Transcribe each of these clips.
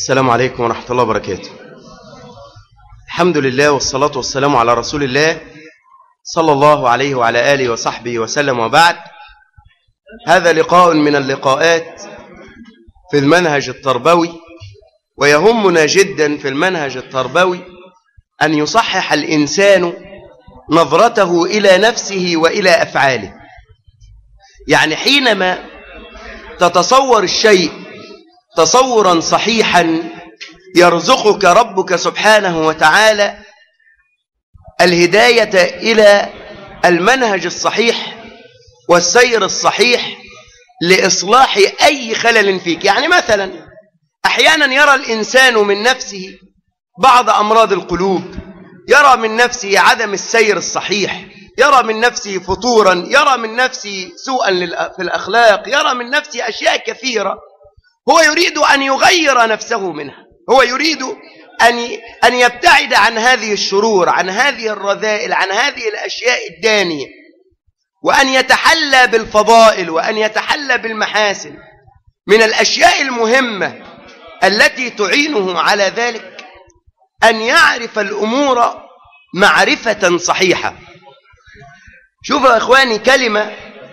السلام عليكم ورحمة الله وبركاته الحمد لله والصلاة والسلام على رسول الله صلى الله عليه وعلى آله وصحبه وسلم وبعد هذا لقاء من اللقاءات في المنهج التربوي ويهمنا جدا في المنهج التربوي أن يصحح الإنسان نظرته إلى نفسه وإلى أفعاله يعني حينما تتصور الشيء تصورا صحيحا يرزقك ربك سبحانه وتعالى الهداية إلى المنهج الصحيح والسير الصحيح لإصلاح أي خلل فيك يعني مثلا أحيانا يرى الإنسان من نفسه بعض أمراض القلوب يرى من نفسه عدم السير الصحيح يرى من نفسه فطورا يرى من نفسه سوءا في الأخلاق يرى من نفسه أشياء كثيرة هو يريد أن يغير نفسه منها هو يريد أن أن يبتعد عن هذه الشرور عن هذه الرذائل عن هذه الأشياء الدانية وأن يتحلى بالفضائل وأن يتحلى بالمحاسن من الأشياء المهمة التي تعينه على ذلك أن يعرف الأمور معرفة صحيحة شوفوا يا إخواني كلمة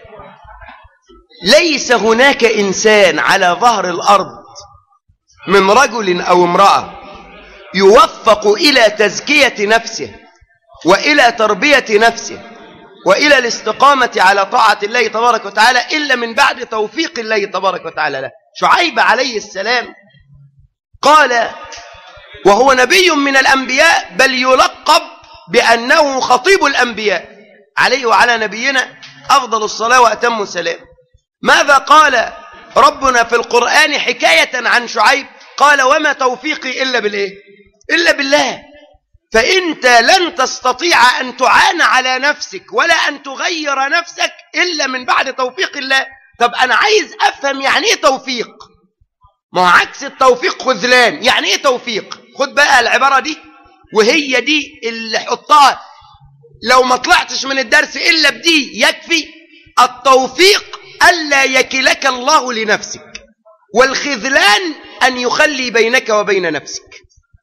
ليس هناك إنسان على ظهر الأرض من رجل أو امرأة يوفق إلى تزكية نفسه وإلى تربية نفسه وإلى الاستقامة على طاعة الله تبارك وتعالى إلا من بعد توفيق الله تبارك وتعالى له شعيب عليه السلام قال وهو نبي من الأنبياء بل يلقب بأنه خطيب الأنبياء عليه وعلى نبينا أفضل الصلاة وأتم السلام ماذا قال ربنا في القرآن حكاية عن شعيب قال وما توفيقي إلا بالإيه إلا بالله فأنت لن تستطيع أن تعان على نفسك ولا أن تغير نفسك إلا من بعد توفيق الله طب أنا عايز أفهم يعني إيه توفيق ما هو عكس التوفيق خذلان يعني إيه توفيق خد بقى العبارة دي وهي دي اللي حطها لو ما طلعتش من الدرس إلا بدي يكفي التوفيق ألا يكلك الله لنفسك والخذلان أن يخلي بينك وبين نفسك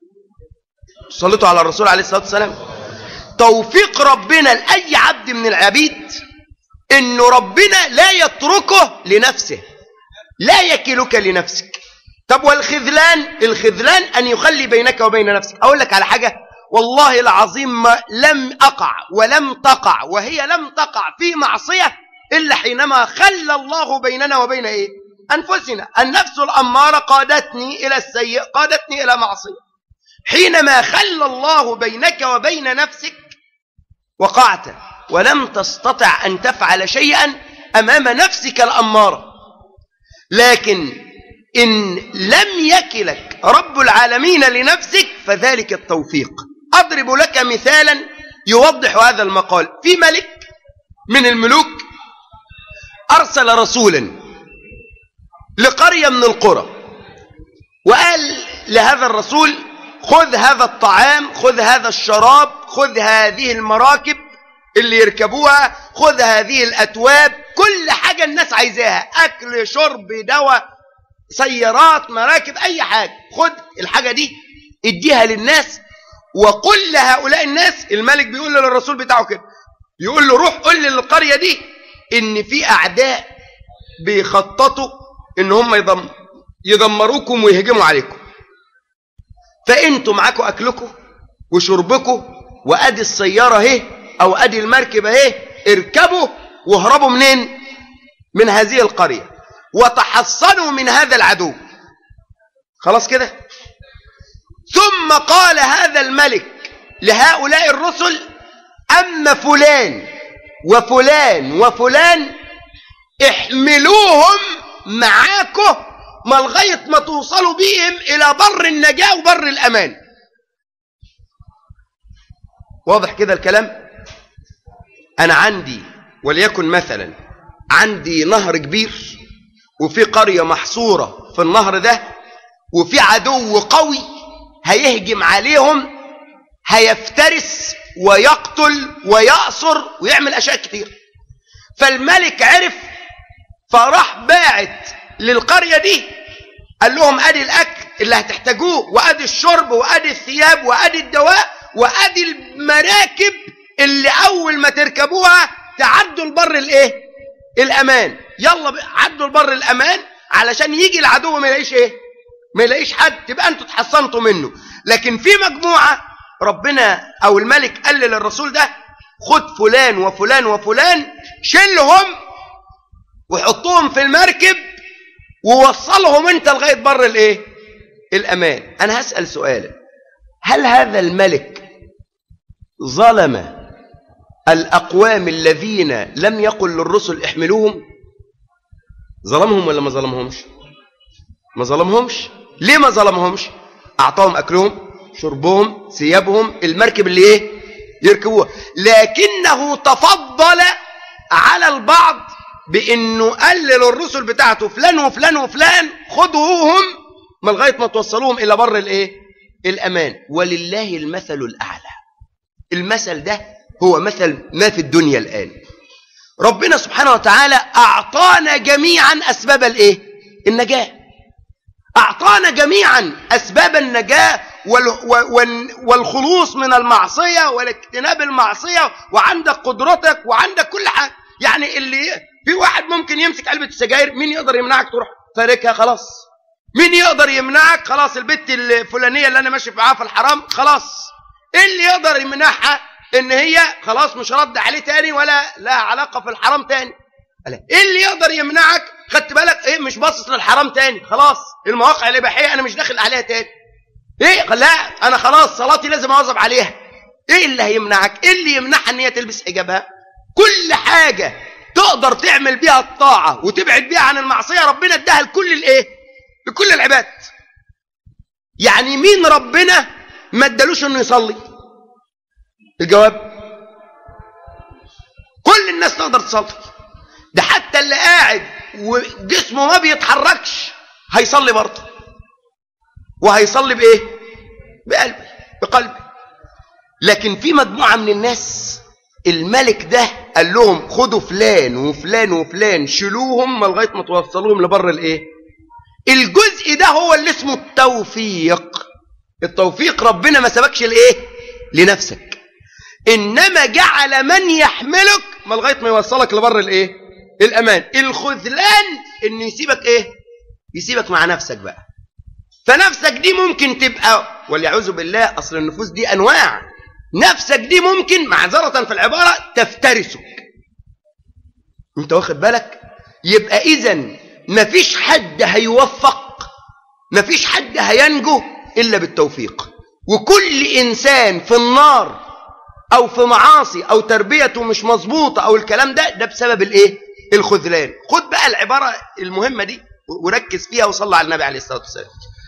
صلتوا على الرسول عليه الصلاة والسلام توفيق ربنا لأي عبد من العبيد إنه ربنا لا يتركه لنفسه لا يكلك لنفسك طب والخذلان الخذلان أن يخلي بينك وبين نفسك أقول لك على حاجة والله العظيم ما لم أقع ولم تقع وهي لم تقع في معصية إلا حينما خلى الله بيننا وبين إيه أنفسنا النفس الأمارة قادتني إلى السيء قادتني إلى معصية حينما خلى الله بينك وبين نفسك وقعت ولم تستطع أن تفعل شيئا أمام نفسك الأمارة لكن إن لم يكلك رب العالمين لنفسك فذلك التوفيق أضرب لك مثالا يوضح هذا المقال في ملك من الملوك أرسل رسولا لقرية من القرى وقال لهذا الرسول خذ هذا الطعام خذ هذا الشراب خذ هذه المراكب اللي يركبوها خذ هذه الأتواب كل حاجة الناس عايزاها أكل شرب دواء سيارات مراكب أي حاجة خذ الحاجة دي اديها للناس وقل لهؤلاء الناس الملك بيقول للرسول بتاعه كده يقول له روح قل للقرية دي ان في أعداء بيخططوا ان هم يضم يدمروكم ويهجموا عليكم فانتوا معاكم اكلكم وشربكم وادي السياره اهي او ادي المركب اهي اركبوا واهربوا منين من هذه القريه وتحصنوا من هذا العدو خلاص كده ثم قال هذا الملك لهؤلاء الرسل اما فلان وفلان وفلان احملوهم معاكم ما لغايه ما توصلوا بيهم الى بر النجاه وبر الامان واضح كده الكلام انا عندي وليكن مثلا عندي نهر كبير وفي قريه محصوره في النهر ده وفي عدو قوي هيهجم عليهم هيفترس ويقتل ويأسر ويعمل اشياء كتير فالملك عرف فراح باعت للقرية دي قال لهم ادي الاكل اللي هتحتاجوه وادي الشرب وادي الثياب وادي الدواء وادي المراكب اللي اول ما تركبوها تعدوا البر الايه الامان يلا عدوا البر الامان علشان يجي العدو ما يلاقيش ايه ما يلاقيش حد تبقى انتوا اتحصنتوا منه لكن في مجموعه ربنا او الملك قال للرسول ده خد فلان وفلان وفلان شلهم وحطهم في المركب ووصلهم انت لغايه بر الايه الامان انا هسال سؤال هل هذا الملك ظلم الاقوام الذين لم يقل للرسل احملوهم ظلمهم ولا ما ظلمهمش ما ظلمهمش ليه ما ظلمهمش اعطاهم اكلهم شربهم ثيابهم المركب اللي ايه يركبوها لكنه تفضل على البعض بانه قال للرسل بتاعته فلان وفلان وفلان خذوهم ما لغايه ما توصلوهم الى بر الايه الامان ولله المثل الاعلى المثل ده هو مثل ما في الدنيا الان ربنا سبحانه وتعالى اعطانا جميعا اسباب الايه النجاه اعطانا جميعا اسباب النجاه والخلوص من المعصيه والاجتناب المعصيه وعندك قدرتك وعندك كل حاجه يعني اللي في واحد ممكن يمسك علبه السجاير مين يقدر يمنعك تروح فاركها خلاص مين يقدر يمنعك خلاص البت الفلانيه اللي انا ماشي معاها في الحرام خلاص ايه اللي يقدر يمنعها ان هي خلاص مش رد عليه تاني ولا لها علاقه في الحرام تاني ايه اللي يقدر يمنعك خدت بالك ايه مش باصص للحرام تاني خلاص المواقع الاباحيه انا مش داخل عليها تاني ايه لا انا خلاص صلاتي لازم اواظب عليها ايه اللي هيمنعك ايه اللي يمنعها ان هي تلبس حجابها كل حاجه تقدر تعمل بيها الطاعه وتبعد بيها عن المعصيه ربنا اداها لكل الايه لكل العباد يعني مين ربنا ما ادالوش انه يصلي الجواب كل الناس تقدر تصلي ده حتى اللي قاعد وجسمه ما بيتحركش هيصلي برضه وهيصلي بايه بقلبه بقلبه لكن في مجموعه من الناس الملك ده قال لهم خدوا فلان وفلان وفلان شيلوهم لغايه ما توصلوهم لبر الايه الجزء ده هو اللي اسمه التوفيق التوفيق ربنا ما سبكش لايه لنفسك انما جعل من يحملك ما لغايه ما يوصلك لبر الايه الامان الخذلان انه يسيبك ايه يسيبك مع نفسك بقى فنفسك دي ممكن تبقى واليعوذ بالله اصل النفوس دي انواع نفسك دي ممكن معذره في العباره تفترسك انت واخد بالك يبقى اذا مفيش حد هيوفق مفيش حد هينجو الا بالتوفيق وكل انسان في النار او في معاصي او تربيته مش مظبوطه او الكلام ده ده بسبب الايه الخذلان خد بقى العباره المهمه دي وركز فيها وصلى على النبي عليه الصلاه والسلام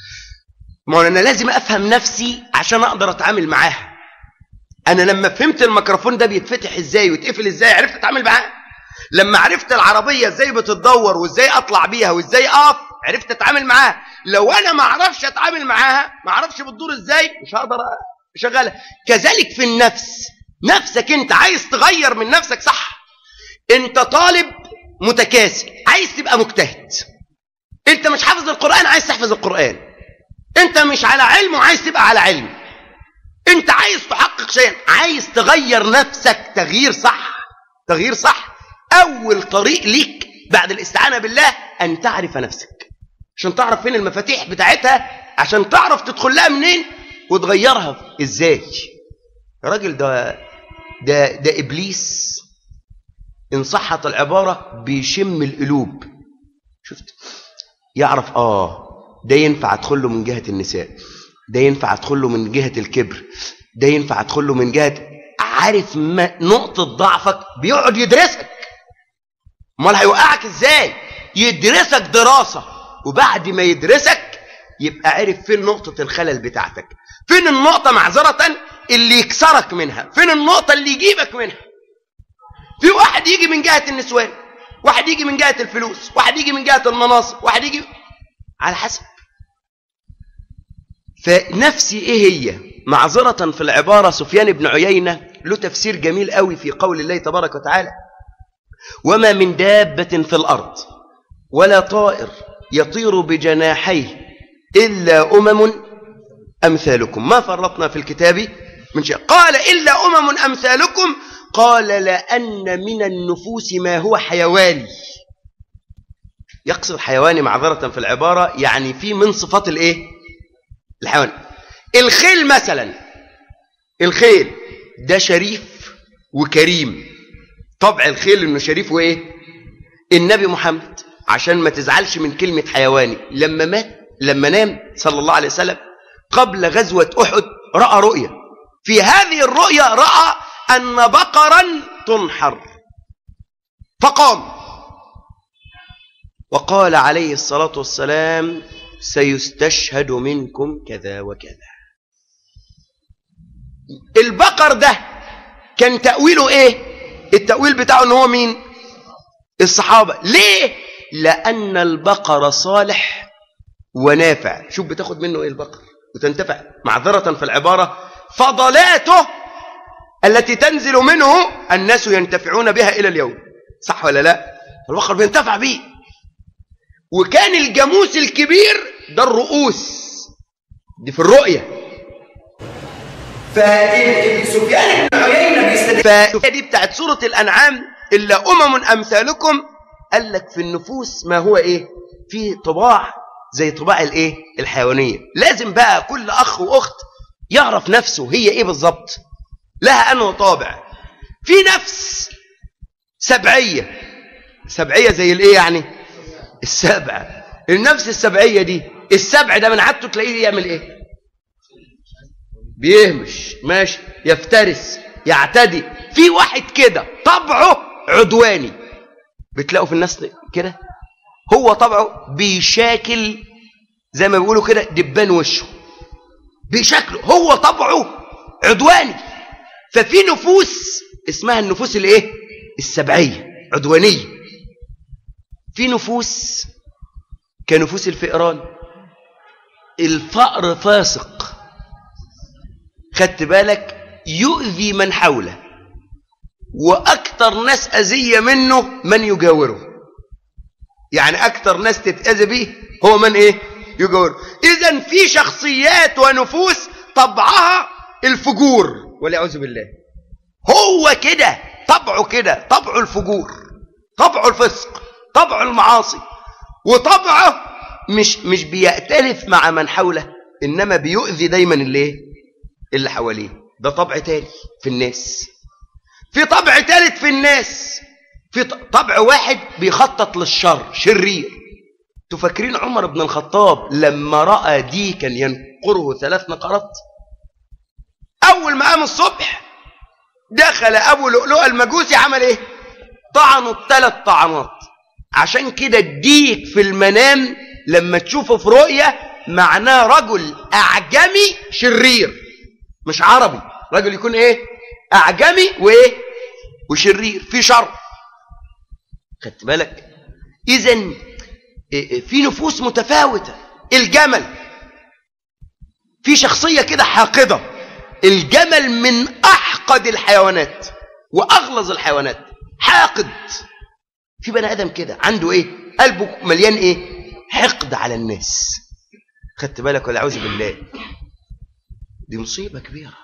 ما انا لازم افهم نفسي عشان اقدر اتعامل معاها انا لما فهمت الميكروفون ده بيتفتح ازاي ويتقفل ازاي عرفت اتعامل معاه لما عرفت العربيه ازاي بتتدور وازاي اطلع بيها وازاي اقف عرفت اتعامل معاها لو انا ما اعرفش اتعامل معاها ما اعرفش بتدور ازاي مش هقدر اشغلها كذلك في النفس نفسك انت عايز تغير من نفسك صح انت طالب متكاسل عايز تبقى مجتهد انت مش حافظ القران عايز تحفظ القران انت مش على علم وعايز تبقى على علم انت عايز تحقق شيء عايز تغير نفسك تغيير صح تغيير صح اول طريق ليك بعد الاستعانه بالله ان تعرف نفسك عشان تعرف فين المفاتيح بتاعتها عشان تعرف تدخل لها منين وتغيرها ازاي الراجل ده ده ده ابليس ان صحت العباره بيشم القلوب شفت يعرف اه ده ينفع ادخل له من جهه النساء ده ينفع ادخل له من جهه الكبر ده ينفع ادخل له من جهه عارف ما نقطه ضعفك بيقعد يدرسك امال هيوقعك ازاي يدرسك دراسه وبعد ما يدرسك يبقى عارف فين نقطه الخلل بتاعتك فين النقطه معذره اللي يكسرك منها فين النقطه اللي يجيبك منها في واحد يجي من جهه النسوان واحد يجي من جهه الفلوس واحد يجي من جهه المناصب واحد يجي على حسب فنفسي ايه هي معذرة في العبارة سفيان بن عيينة له تفسير جميل قوي في قول الله تبارك وتعالى وما من دابة في الأرض ولا طائر يطير بجناحيه إلا أمم أمثالكم ما فرطنا في الكتاب من شيء قال إلا أمم أمثالكم قال لأن من النفوس ما هو حيواني يقصد حيواني معذرة في العبارة يعني في من صفات الايه الحيوان الخيل مثلا الخيل ده شريف وكريم طبع الخيل انه شريف وايه النبي محمد عشان ما تزعلش من كلمة حيواني لما مات لما نام صلى الله عليه وسلم قبل غزوة أحد رأى رؤية في هذه الرؤية رأى أن بقرا تنحر فقام وقال عليه الصلاة والسلام سيستشهد منكم كذا وكذا البقر ده كان تأويله ايه التأويل بتاعه ان هو مين الصحابة ليه لأن البقر صالح ونافع شوف بتاخد منه ايه البقر وتنتفع معذرة في العبارة فضلاته التي تنزل منه الناس ينتفعون بها إلى اليوم صح ولا لا البقر بينتفع به وكان الجاموس الكبير ده الرؤوس دي في الرؤية فسفيان بن عيينة بيستدل دي بتاعت سورة الأنعام إلا أمم أمثالكم قال لك في النفوس ما هو إيه في طباع زي طباع الإيه الحيوانية لازم بقى كل أخ وأخت يعرف نفسه هي إيه بالظبط لها أنه طابع في نفس سبعية سبعية زي الإيه يعني السبعة النفس السبعية دي السبع ده من عادته تلاقيه يعمل إيه بيهمش ماشي يفترس يعتدي في واحد كده طبعه عدواني بتلاقوا في الناس كده هو طبعه بيشاكل زي ما بيقولوا كده دبان وشه بشكله هو طبعه عدواني ففي نفوس اسمها النفوس الايه السبعيه عدوانيه في نفوس كنفوس الفئران الفأر فاسق خدت بالك يؤذي من حوله وأكثر ناس أذية منه من يجاوره يعني أكثر ناس تتأذى به هو من إيه يجاوره إذا في شخصيات ونفوس طبعها الفجور والعياذ بالله هو كده طبعه كده طبعه الفجور طبعه الفسق طبعه المعاصي وطبعه مش مش بيأتلف مع من حوله إنما بيؤذي دايما اللي اللي حواليه ده طبع تاني في الناس في طبع تالت في الناس في طبع واحد بيخطط للشر شرير تفكرين عمر بن الخطاب لما رأى ديكا ينقره ثلاث نقرات أول ما قام الصبح دخل أبو لؤلؤ المجوسي عمل إيه طعنوا الثلاث طعنات عشان كده الديك في المنام لما تشوفه في رؤية معناه رجل أعجمي شرير مش عربي رجل يكون إيه أعجمي وإيه وشرير في شر خدت بالك إذا في نفوس متفاوتة الجمل في شخصية كده حاقدة الجمل من أحقد الحيوانات وأغلظ الحيوانات حاقد في بني آدم كده عنده إيه قلبه مليان إيه حقد على الناس خدت بالك ولا أعوذ بالله دي مصيبة كبيرة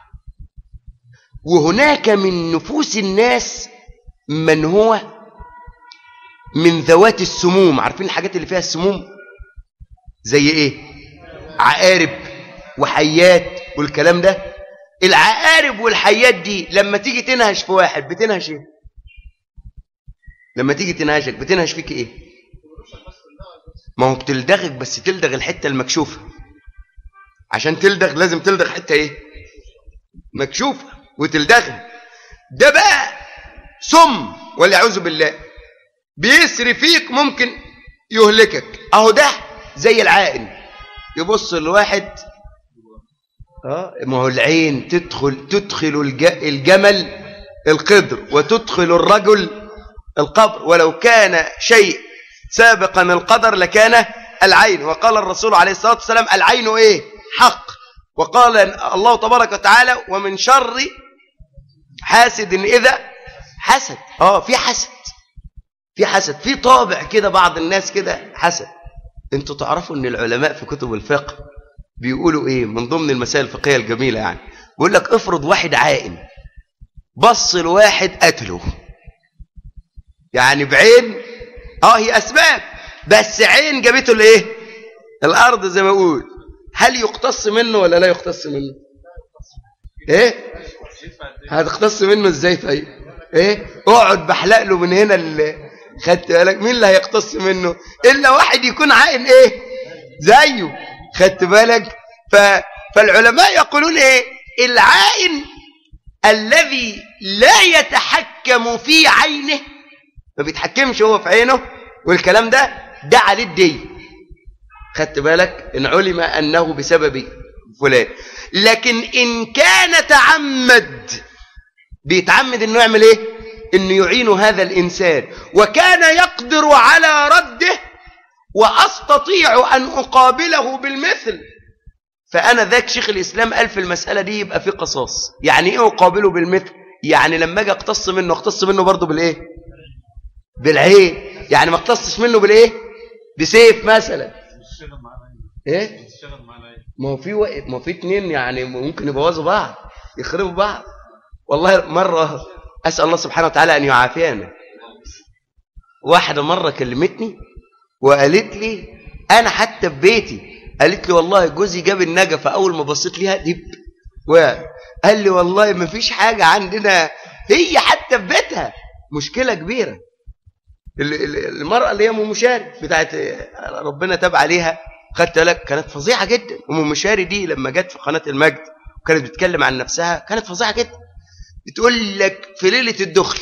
وهناك من نفوس الناس من هو من ذوات السموم عارفين الحاجات اللي فيها السموم زي ايه عقارب وحيات والكلام ده العقارب والحيات دي لما تيجي تنهش في واحد بتنهش ايه لما تيجي تنهشك بتنهش فيك ايه ما هو بتلدغك بس تلدغ الحته المكشوفه عشان تلدغ لازم تلدغ حته ايه مكشوفه وتلدغها ده بقى سم والعياذ بالله بيسري فيك ممكن يهلكك اهو ده زي العائن يبص الواحد اه ما هو العين تدخل تدخل الج... الجمل القدر وتدخل الرجل القبر ولو كان شيء سابقا القدر لكان العين وقال الرسول عليه الصلاة والسلام العين ايه حق وقال الله تبارك وتعالى ومن شر حاسد إذا حسد اه في حسد في حسد في طابع كده بعض الناس كده حسد انتوا تعرفوا ان العلماء في كتب الفقه بيقولوا ايه من ضمن المسائل الفقهيه الجميله يعني بيقول لك افرض واحد عائن بص لواحد قتله يعني بعين اه هي اسباب بس عين جابته لايه الارض زي ما اقول هل يقتص منه ولا لا يقتص منه ايه هتقتص منه ازاي طيب ايه اقعد بحلق له من هنا اللي خدت بالك مين اللي هيقتص منه الا واحد يكون عائن ايه زيه خدت بالك ف... فالعلماء يقولون ايه العائن الذي لا يتحكم في عينه ما بيتحكمش هو في عينه والكلام ده ده عليه الدين خدت بالك ان علم انه بسبب فلان لكن ان كان تعمد بيتعمد انه يعمل ايه انه يعين هذا الانسان وكان يقدر على رده واستطيع ان اقابله بالمثل فانا ذاك شيخ الاسلام قال في المساله دي يبقى في قصاص يعني ايه اقابله بالمثل يعني لما اجي اقتص منه اقتص منه برضه بالايه بالعين يعني ما اقتصش منه بالايه بسيف مثلا ايه ما هو في وقت ما في اتنين يعني ممكن يبوظوا بعض يخربوا بعض والله مرة أسأل الله سبحانه وتعالى أن يعافينا واحدة مرة كلمتني وقالت لي أنا حتى في بيتي قالت لي والله جوزي جاب النجفة أول ما بصيت ليها دب وقال لي والله ما فيش حاجة عندنا هي حتى في بيتها مشكلة كبيرة المرأة اللي هي أم مشاري بتاعت ربنا تاب عليها خدت بالك كانت فظيعة جدا أم مشاري دي لما جت في قناة المجد وكانت بتتكلم عن نفسها كانت فظيعة جدا بتقول لك في ليلة الدخل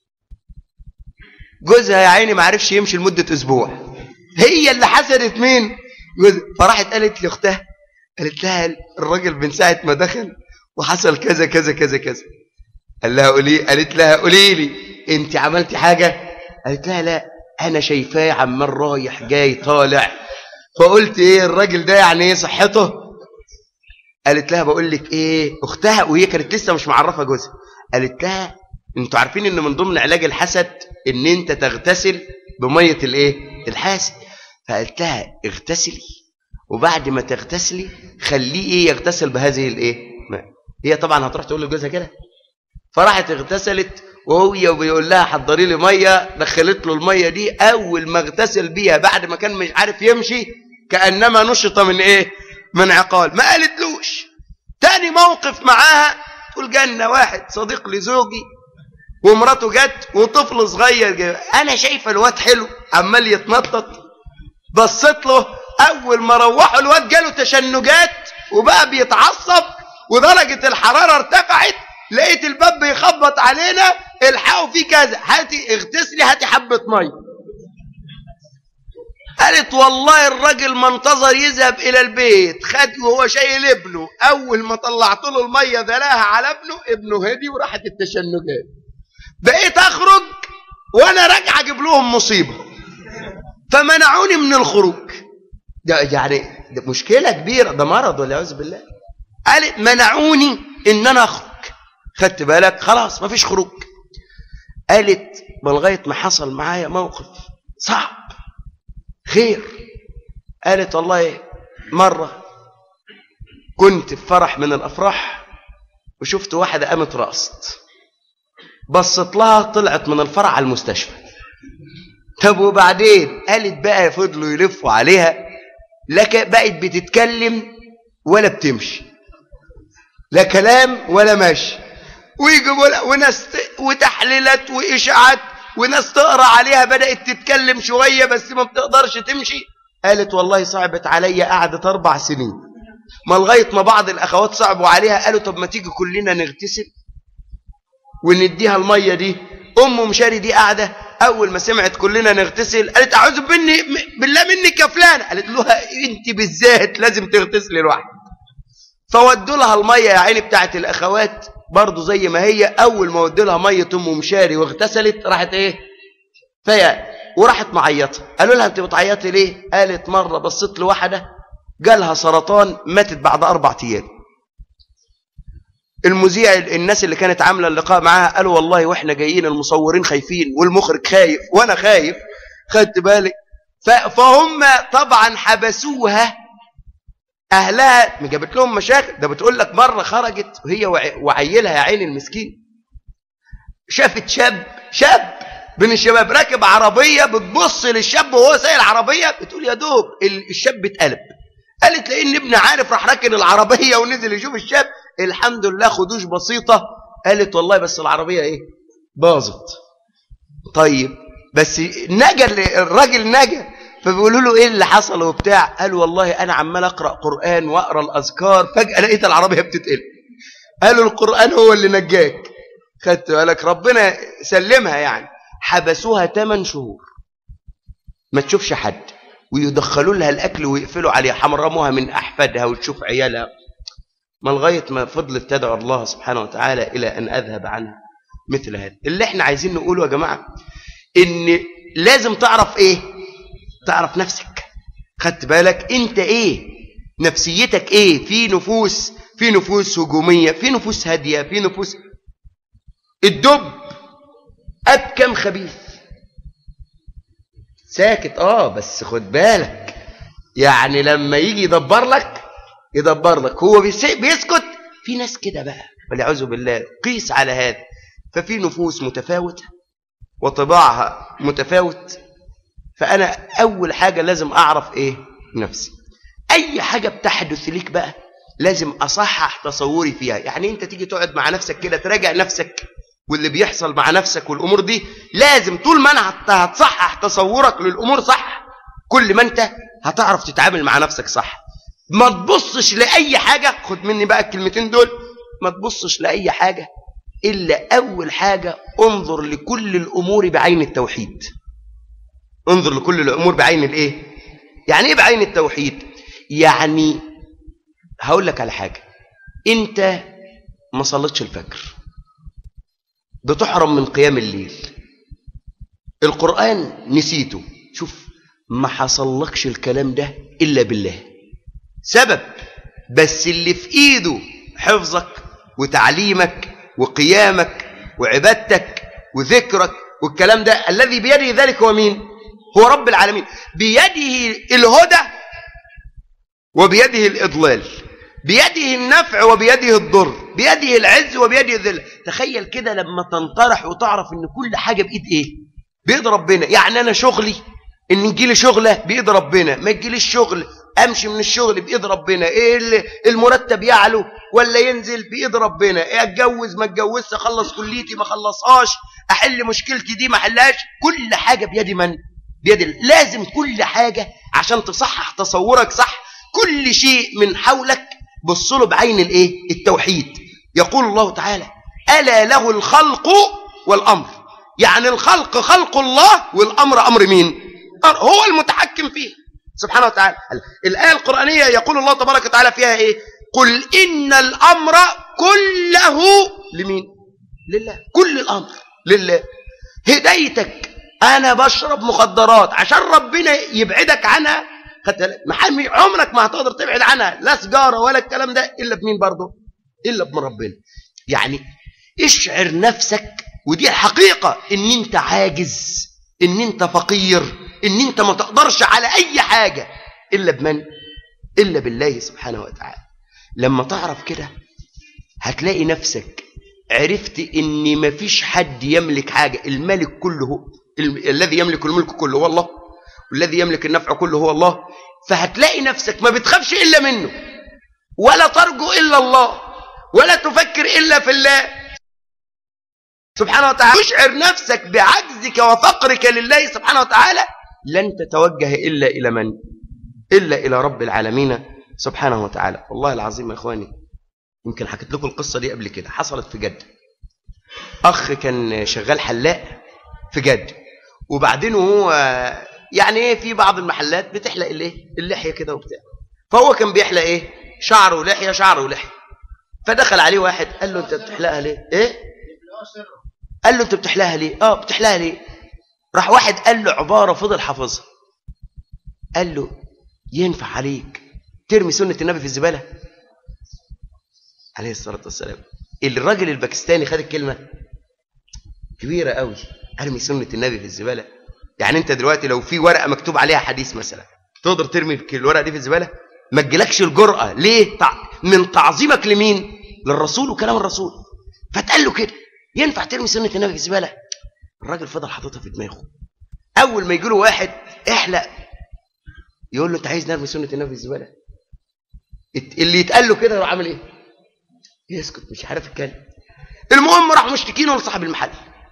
جوزها يا عيني ما عرفش يمشي لمدة أسبوع هي اللي حسدت مين جوزها فراحت قالت لاختها قالت لها الراجل من ساعة ما دخل وحصل كذا كذا كذا كذا قال لها قولي قالت لها قولي لي انت عملتي حاجة قالت لها لا انا شايفاه عمال رايح جاي طالع فقلت ايه الراجل ده يعني ايه صحته قالت لها بقول لك ايه اختها وهي كانت لسه مش معرفه جوزها قالت لها انتوا عارفين ان من ضمن علاج الحسد ان انت تغتسل بميه الايه الحاسد فقالت لها اغتسلي وبعد ما تغتسلي خليه ايه يغتسل بهذه الايه هي طبعا هتروح تقول لجوزها كده فراحت اغتسلت وهو بيقول لها حضري لي ميه دخلت له الميه دي اول ما اغتسل بيها بعد ما كان مش عارف يمشي كانما نشط من ايه من عقال ما قالتلوش تاني موقف معاها تقول جنة واحد صديق لزوجي ومراته جت وطفل صغير جاي. انا شايفه الواد حلو عمال يتنطط بصيت له اول ما روحوا الواد جاله تشنجات وبقى بيتعصب ودرجه الحراره ارتفعت لقيت الباب بيخبط علينا الحقوا فيه كذا هاتي اغتسلي هاتي حبه ميه قالت والله الراجل ما انتظر يذهب الى البيت خد وهو شايل ابنه اول ما طلعت له الميه ذلاها على ابنه ابنه هدي وراحت التشنجات بقيت اخرج وانا راجع اجيب لهم مصيبه فمنعوني من الخروج ده يعني ده مشكله كبيره ده مرض والعياذ بالله قالت منعوني ان انا اخرج خدت بالك خلاص مفيش خروج قالت ما لغايه ما حصل معايا موقف صعب خير قالت والله مرة كنت في فرح من الأفراح وشفت واحدة قامت رقصت بصت لها طلعت من الفرع على المستشفى طب وبعدين قالت بقى فضلوا يلفوا عليها لك بقت بتتكلم ولا بتمشي لا كلام ولا ماشي ويجيبوا لها وناس وتحليلات وإشاعات وناس تقرا عليها بدأت تتكلم شوية بس ما بتقدرش تمشي قالت والله صعبت عليا قعدت أربع سنين ما لغاية ما بعض الأخوات صعبوا عليها قالوا طب ما تيجي كلنا نغتسل ونديها المية دي أم مشاري دي قاعدة أول ما سمعت كلنا نغتسل قالت أعوذ مني بالله منك يا فلانة قالت لها أنت بالذات لازم تغتسلي لوحدك فودوا لها المية يا عيني بتاعت الأخوات برضه زي ما هي أول ما ودوا لها مية أم مشاري واغتسلت راحت إيه فيا وراحت معيطة قالوا لها أنت بتعيطي ليه قالت مرة بصيت لواحدة جالها سرطان ماتت بعد أربع أيام المذيع الناس اللي كانت عامله اللقاء معاها قالوا والله واحنا جايين المصورين خايفين والمخرج خايف وانا خايف خدت بالك فهم طبعا حبسوها اهلها جابت لهم مشاكل ده بتقول لك مره خرجت وهي وعيلها يا عين المسكين شافت شاب شاب بين الشباب راكب عربيه بتبص للشاب وهو سايق العربيه بتقول يا دوب الشاب اتقلب قالت لان ابن عارف راح راكن العربيه ونزل يشوف الشاب الحمد لله خدوش بسيطه قالت والله بس العربيه ايه باظت طيب بس نجا الراجل نجا فبيقولوا له ايه اللي حصل وبتاع قال والله انا عمال اقرا قران واقرا الاذكار فجاه لقيت العربيه بتتقلب قالوا القران هو اللي نجاك خدت بالك ربنا سلمها يعني حبسوها 8 شهور ما تشوفش حد ويدخلوا لها الاكل ويقفلوا عليها حمرموها من احفادها وتشوف عيالها ما لغايه ما فضلت تدعو الله سبحانه وتعالى الى ان اذهب عنها مثل هذا اللي احنا عايزين نقوله يا جماعه ان لازم تعرف ايه تعرف نفسك خدت بالك انت ايه نفسيتك ايه في نفوس في نفوس هجوميه في نفوس هاديه في نفوس الدب ابكم خبيث ساكت اه بس خد بالك يعني لما يجي يدبر لك يدبر لك هو بيسكت في ناس كده بقى والعياذ بالله قيس على هذا ففي نفوس متفاوته وطباعها متفاوت فأنا أول حاجة لازم أعرف إيه نفسي أي حاجة بتحدث ليك بقى لازم أصحح تصوري فيها يعني أنت تيجي تقعد مع نفسك كده تراجع نفسك واللي بيحصل مع نفسك والأمور دي لازم طول ما أنا هتصحح تصورك للأمور صح كل ما أنت هتعرف تتعامل مع نفسك صح ما تبصش لأي حاجة خد مني بقى الكلمتين دول ما تبصش لأي حاجة إلا أول حاجة انظر لكل الأمور بعين التوحيد انظر لكل الأمور بعين الإيه يعني إيه بعين التوحيد يعني هقول لك على حاجة أنت ما صلتش الفجر بتحرم من قيام الليل القرآن نسيته شوف ما حصلكش الكلام ده إلا بالله سبب بس اللي في إيده حفظك وتعليمك وقيامك وعبادتك وذكرك والكلام ده الذي بيده ذلك هو مين هو رب العالمين بيده الهدى وبيده الإضلال بيده النفع وبيده الضر بيده العز وبيده الذل تخيل كده لما تنطرح وتعرف ان كل حاجة بإيد ايه بإيد ربنا يعني انا شغلي ان يجيلي شغلة بإيد ربنا ما يجيليش شغل امشي من الشغل بايد ربنا ايه المرتب يعلو ولا ينزل بايد ربنا ايه اتجوز ما اتجوزش اخلص كليتي ما اخلصهاش احل مشكلتي دي ما احلهاش كل حاجه بيد من بيد لازم كل حاجه عشان تصحح تصورك صح كل شيء من حولك بص له بعين الايه التوحيد يقول الله تعالى الا له الخلق والامر يعني الخلق خلق الله والامر امر مين هو المتحكم فيه سبحانه وتعالى الآية القرآنية يقول الله تبارك وتعالى فيها إيه قل إن الأمر كله لمين لله كل الأمر لله هدايتك أنا بشرب مخدرات عشان ربنا يبعدك عنها محامي عمرك ما هتقدر تبعد عنها لا سجارة ولا الكلام ده إلا بمين برضه إلا بمن ربنا يعني اشعر نفسك ودي الحقيقة ان انت عاجز ان انت فقير ان انت ما تقدرش على اي حاجة الا بمن الا بالله سبحانه وتعالى لما تعرف كده هتلاقي نفسك عرفت ان ما فيش حد يملك حاجة الملك كله ال الذي يملك الملك كله هو الله والذي يملك النفع كله هو الله فهتلاقي نفسك ما بتخافش الا منه ولا ترجو الا الله ولا تفكر الا في الله سبحانه وتعالى تشعر نفسك بعجزك وفقرك لله سبحانه وتعالى لن تتوجه إلا إلى من إلا إلى رب العالمين سبحانه وتعالى والله العظيم يا إخواني يمكن حكيت لكم القصة دي قبل كده حصلت في جدة أخ كان شغال حلاق في جدة وبعدين هو يعني ايه في بعض المحلات بتحلق الايه اللحيه كده وبتاع فهو كان بيحلق ايه شعره ولحيه شعره ولحيه فدخل عليه واحد قال له انت بتحلقها ليه ايه قال له انت بتحلقها ليه اه بتحلقها ليه راح واحد قال له عبارة فضل حافظها قال له ينفع عليك ترمي سنة النبي في الزبالة عليه الصلاة والسلام الراجل الباكستاني خد الكلمة كبيرة قوي ارمي سنة النبي في الزبالة يعني انت دلوقتي لو في ورقه مكتوب عليها حديث مثلا تقدر ترمي الورقه دي في الزباله ما تجيلكش الجرأة ليه من تعظيمك لمين للرسول وكلام الرسول فتقال له كده ينفع ترمي سنة النبي في الزبالة الراجل فضل حاططها في دماغه أول ما يجي له واحد احلق يقول له أنت عايز نرمي سنة النبي في الزبالة اللي يتقال له كده يروح عامل إيه يسكت مش عارف يتكلم المهم راح مشتكينه لصاحب المحل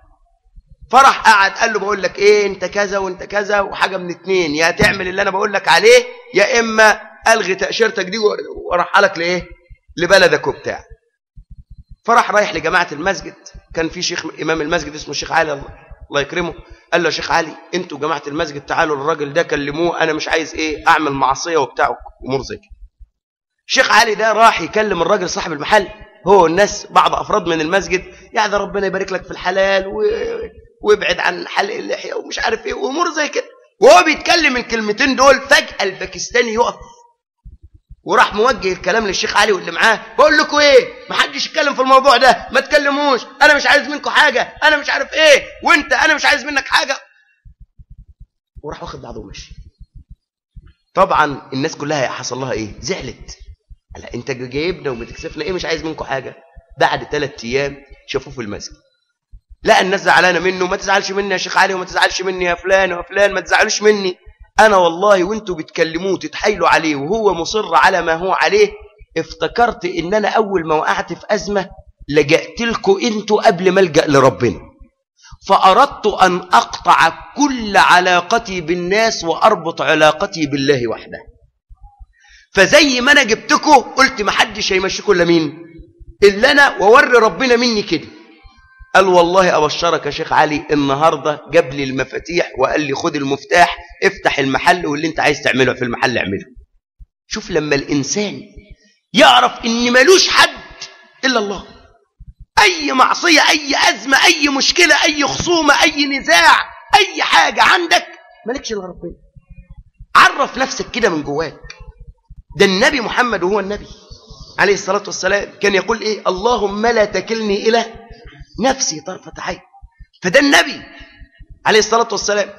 فرح قعد قال له بقول لك ايه انت كذا وانت كذا وحاجه من اتنين يا تعمل اللي انا بقول لك عليه يا اما الغي تاشيرتك دي وارحلك لايه لبلدك وبتاع فراح رايح لجماعه المسجد كان في شيخ امام المسجد اسمه الشيخ علي الله يكرمه قال له يا شيخ علي انتوا جماعه المسجد تعالوا للراجل ده كلموه انا مش عايز ايه اعمل معصيه وبتاع امور زي كده الشيخ علي ده راح يكلم الراجل صاحب المحل هو الناس بعض افراد من المسجد يا ده ربنا يبارك لك في الحلال و... وابعد عن حلق اللحيه ومش عارف ايه وامور زي كده وهو بيتكلم الكلمتين دول فجاه الباكستاني يقف وراح موجه الكلام للشيخ علي واللي معاه بقول لكم ايه ما حدش يتكلم في الموضوع ده ما تكلموش انا مش عايز منكم حاجه انا مش عارف ايه وانت انا مش عايز منك حاجه وراح واخد بعضه ومشي طبعا الناس كلها حصل لها ايه زعلت لا انت جايبنا وبتكسفنا ايه مش عايز منكم حاجه بعد ثلاث ايام شافوه في المسجد لا الناس زعلانه منه ما تزعلش مني يا شيخ علي وما تزعلش مني يا فلان وفلان ما تزعلوش مني انا والله وانتوا بتكلموه تتحايلوا عليه وهو مصر على ما هو عليه افتكرت ان انا اول ما وقعت في ازمه لجأت لكم انتوا قبل ما الجا لربنا فاردت ان اقطع كل علاقتي بالناس واربط علاقتي بالله وحده فزي ما انا جبتكم قلت ما حدش هيمشيكم الا مين الا انا واوري ربنا مني كده قال والله أبشرك يا شيخ علي النهاردة جاب لي المفاتيح وقال لي خد المفتاح افتح المحل واللي انت عايز تعمله في المحل اعمله شوف لما الإنسان يعرف ان ملوش حد إلا الله أي معصية أي أزمة أي مشكلة أي خصومة أي نزاع أي حاجة عندك مالكش إلا ربنا عرف نفسك كده من جواك ده النبي محمد وهو النبي عليه الصلاة والسلام كان يقول إيه اللهم لا تكلني إلى نفسي طرفة عين فده النبي عليه الصلاة والسلام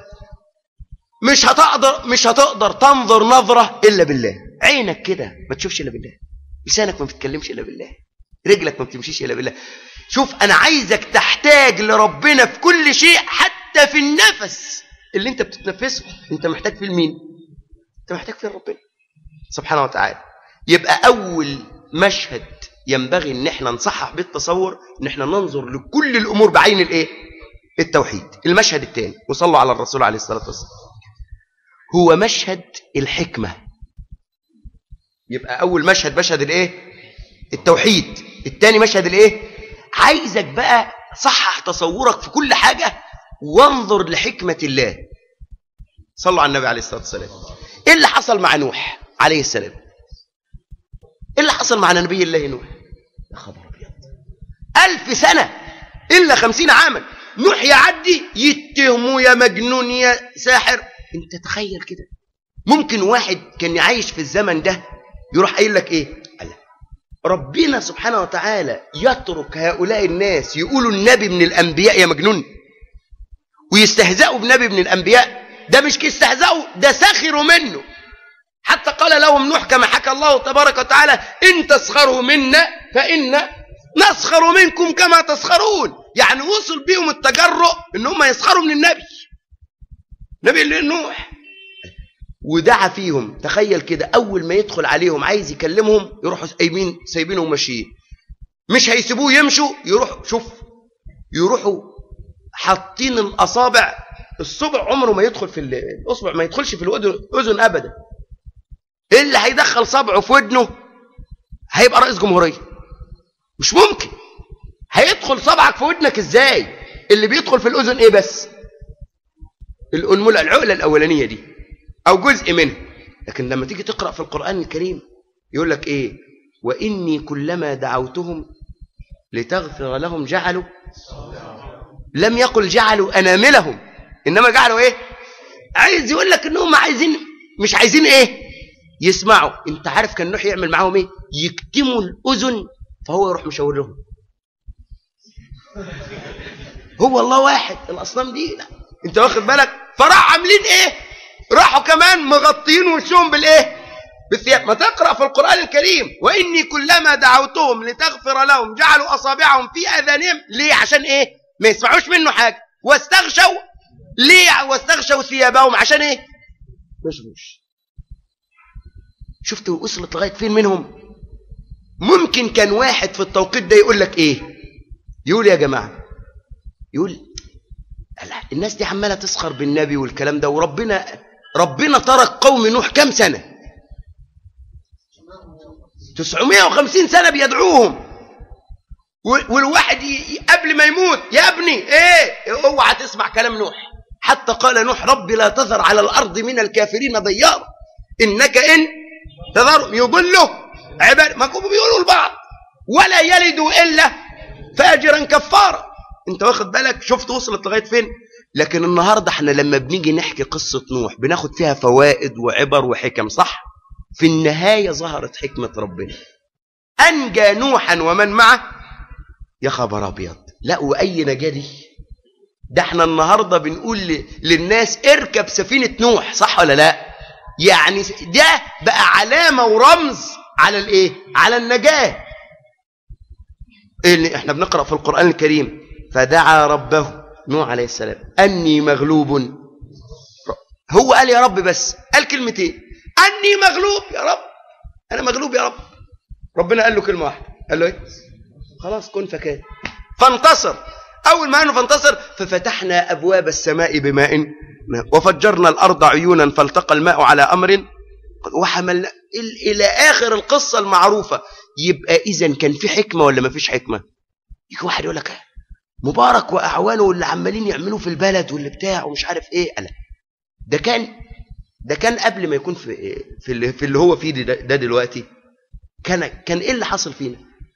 مش هتقدر مش هتقدر تنظر نظرة إلا بالله عينك كده ما تشوفش إلا بالله لسانك ما بتتكلمش إلا بالله رجلك ما بتمشيش إلا بالله شوف أنا عايزك تحتاج لربنا في كل شيء حتى في النفس اللي أنت بتتنفسه أنت محتاج فيه لمين أنت محتاج فيه ربنا سبحانه وتعالى يبقى أول مشهد ينبغي ان احنا نصحح بالتصور ان احنا ننظر لكل الامور بعين الايه التوحيد المشهد الثاني وصلوا على الرسول عليه الصلاه والسلام هو مشهد الحكمه يبقى اول مشهد مشهد الايه التوحيد الثاني مشهد الايه عايزك بقى صحح تصورك في كل حاجه وانظر لحكمه الله صلوا على النبي عليه الصلاه والسلام ايه اللي حصل مع نوح عليه السلام ايه اللي حصل مع نبي الله نوح يا خبر ابيض ألف سنة إلا خمسين عاما نوح يعدي يتهموا يا مجنون يا ساحر انت تخيل كده ممكن واحد كان عايش في الزمن ده يروح قايل لك ايه قال ربنا سبحانه وتعالى يترك هؤلاء الناس يقولوا النبي من الأنبياء يا مجنون ويستهزئوا بنبي من الأنبياء ده مش استهزأوا ده سخروا منه حتى قال لهم نوح كما حكى الله تبارك وتعالى إن تسخروا منا فإن نسخر منكم كما تسخرون يعني وصل بيهم التجرؤ ان هم يسخروا من النبي نبي اللي نوح ودعا فيهم تخيل كده اول ما يدخل عليهم عايز يكلمهم يروحوا سايبين سايبينه وماشيين مش هيسيبوه يمشوا يروح شوف يروحوا حاطين الاصابع الصبع عمره ما يدخل في الاصبع ما يدخلش في الاذن ابدا اللي هيدخل صبعه في ودنه هيبقى رئيس جمهوريه مش ممكن هيدخل صبعك في ودنك ازاي اللي بيدخل في الاذن ايه بس الانمله العقله الاولانيه دي او جزء منها لكن لما تيجي تقرا في القران الكريم يقول لك ايه واني كلما دعوتهم لتغفر لهم جعلوا لم يقل جعلوا اناملهم انما جعلوا ايه عايز يقول لك انهم عايزين مش عايزين ايه يسمعوا انت عارف كان نوح يعمل معاهم ايه يكتموا الاذن فهو يروح مشاور لهم هو الله واحد الاصنام دي لا. انت واخد بالك فراح عاملين ايه راحوا كمان مغطين وشهم بالايه بالثياب ما تقرأ في القرآن الكريم وإني كلما دعوتهم لتغفر لهم جعلوا أصابعهم في آذانهم ليه عشان إيه ما يسمعوش منه حاجة واستغشوا ليه واستغشوا ثيابهم عشان إيه ما يشوفوش شفتوا وصلت لغاية فين منهم ممكن كان واحد في التوقيت ده يقول لك إيه يقول يا جماعة يقول الناس دي عمالة تسخر بالنبي والكلام ده وربنا ربنا ترك قوم نوح كم سنة 950 سنة بيدعوهم والواحد قبل ما يموت يا ابني ايه اوعى تسمع كلام نوح حتى قال نوح رب لا تذر على الارض من الكافرين ضيار انك ان تذر يضله عباد ما كانوا بيقولوا لبعض ولا يلدوا الا فاجرا كفارا انت واخد بالك شفت وصلت لغايه فين لكن النهارده احنا لما بنيجي نحكي قصه نوح بناخد فيها فوائد وعبر وحكم صح في النهاية ظهرت حكمة ربنا أنجى نوحا ومن معه يا خبر أبيض لا وأي نجاة دي ده احنا النهاردة بنقول للناس اركب سفينة نوح صح ولا لا يعني ده بقى علامة ورمز على الايه على النجاة اللي احنا بنقرأ في القرآن الكريم فدعا ربه نوح عليه السلام أني مغلوب هو قال يا رب بس قال كلمتين أني مغلوب يا رب أنا مغلوب يا رب ربنا قال له كلمة واحدة قال له إيه خلاص كن فكان فانتصر أول ما أنه فانتصر ففتحنا أبواب السماء بماء وفجرنا الأرض عيونا فالتقى الماء على أمر وحملنا إلى آخر القصة المعروفة يبقى إذا كان في حكمة ولا ما فيش حكمة يجي واحد يقول لك مبارك وأعوانه واللي عمالين يعملوا في البلد واللي بتاع ومش عارف إيه ألا ده كان ده كان قبل ما يكون في في اللي, في اللي هو فيه ده, ده دلوقتي كان كان ايه اللي حصل فينا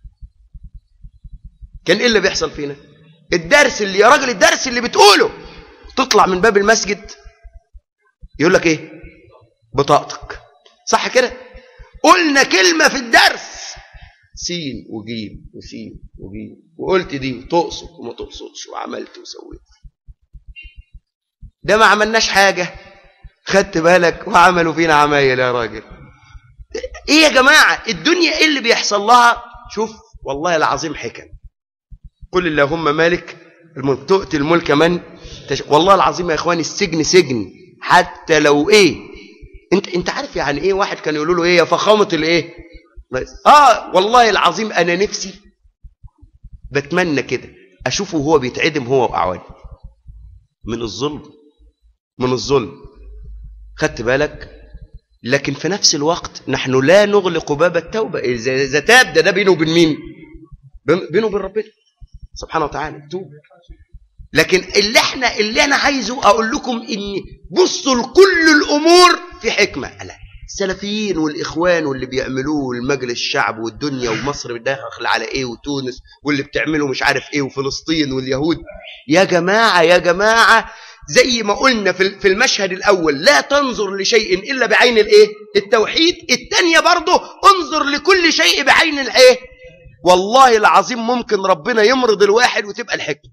كان ايه اللي بيحصل فينا الدرس اللي يا راجل الدرس اللي بتقوله تطلع من باب المسجد يقول لك ايه بطاقتك صح كده قلنا كلمة في الدرس سين وجيم وسين وجيم وقلت دي وتقصد وما تقصدش وعملت وسويت ده ما عملناش حاجة خدت بالك وعملوا فينا عمايل يا راجل ايه يا جماعة الدنيا ايه اللي بيحصل لها شوف والله العظيم حكم قل اللهم مالك الملك تؤتي الملك من تش... والله العظيم يا اخواني السجن سجن حتى لو ايه انت انت عارف يعني ايه واحد كان يقولوا له ايه يا فخامه الايه اه والله العظيم انا نفسي بتمنى كده اشوفه وهو بيتعدم هو واعوانه من الظلم من الظلم خدت بالك لكن في نفس الوقت نحن لا نغلق باب التوبة إذا تاب ده ده بينه وبين مين بينه وبين ربنا سبحانه وتعالى توب لكن اللي احنا اللي انا عايزه اقول لكم ان بصوا لكل الامور في حكمه لا السلفيين والاخوان واللي بيعملوه والمجلس الشعب والدنيا ومصر داخل على ايه وتونس واللي بتعمله مش عارف ايه وفلسطين واليهود يا جماعه يا جماعه زي ما قلنا في المشهد الأول لا تنظر لشيء إلا بعين الإيه؟ التوحيد الثانية برضه انظر لكل شيء بعين الإيه؟ والله العظيم ممكن ربنا يمرض الواحد وتبقى الحكمة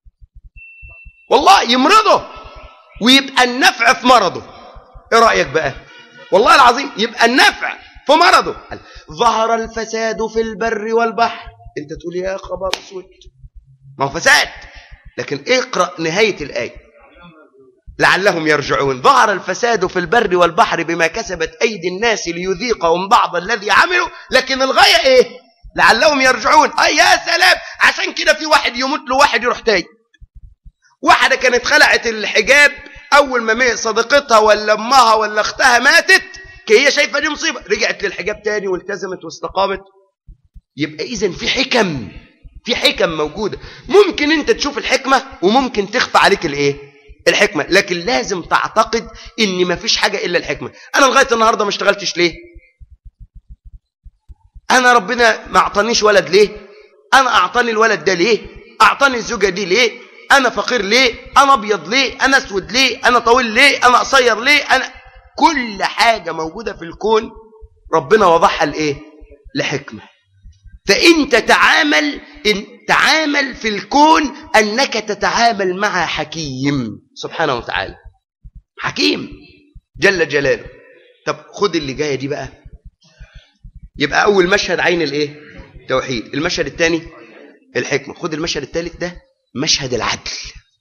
والله يمرضه ويبقى النفع في مرضه ايه رأيك بقى والله العظيم يبقى النفع في مرضه ظهر الفساد في البر والبحر انت تقول يا خبر اسود ما هو فساد لكن اقرأ نهاية الآية لعلهم يرجعون ظهر الفساد في البر والبحر بما كسبت أيدي الناس ليذيقهم بعض الذي عملوا لكن الغاية إيه لعلهم يرجعون أي يا سلام عشان كده في واحد يموت له واحد يروح تاني واحدة كانت خلعت الحجاب أول ما مات صديقتها ولا أمها ولا أختها ماتت هي شايفة دي مصيبة رجعت للحجاب تاني والتزمت واستقامت يبقى إذا في حكم في حكم موجودة ممكن أنت تشوف الحكمة وممكن تخفى عليك الإيه الحكمة لكن لازم تعتقد ان ما فيش حاجة الا الحكمة انا لغاية النهاردة ما اشتغلتش ليه انا ربنا ما اعطانيش ولد ليه انا اعطاني الولد ده ليه اعطاني الزوجة دي ليه انا فقير ليه انا ابيض ليه انا اسود ليه انا طويل ليه انا قصير ليه انا كل حاجة موجودة في الكون ربنا وضعها لايه لحكمة فانت تعامل إن تعامل في الكون أنك تتعامل مع حكيم سبحانه وتعالى حكيم جل جلاله طب خد اللي جايه دي بقى يبقى اول مشهد عين الايه توحيد المشهد الثاني الحكمه خد المشهد الثالث ده مشهد العدل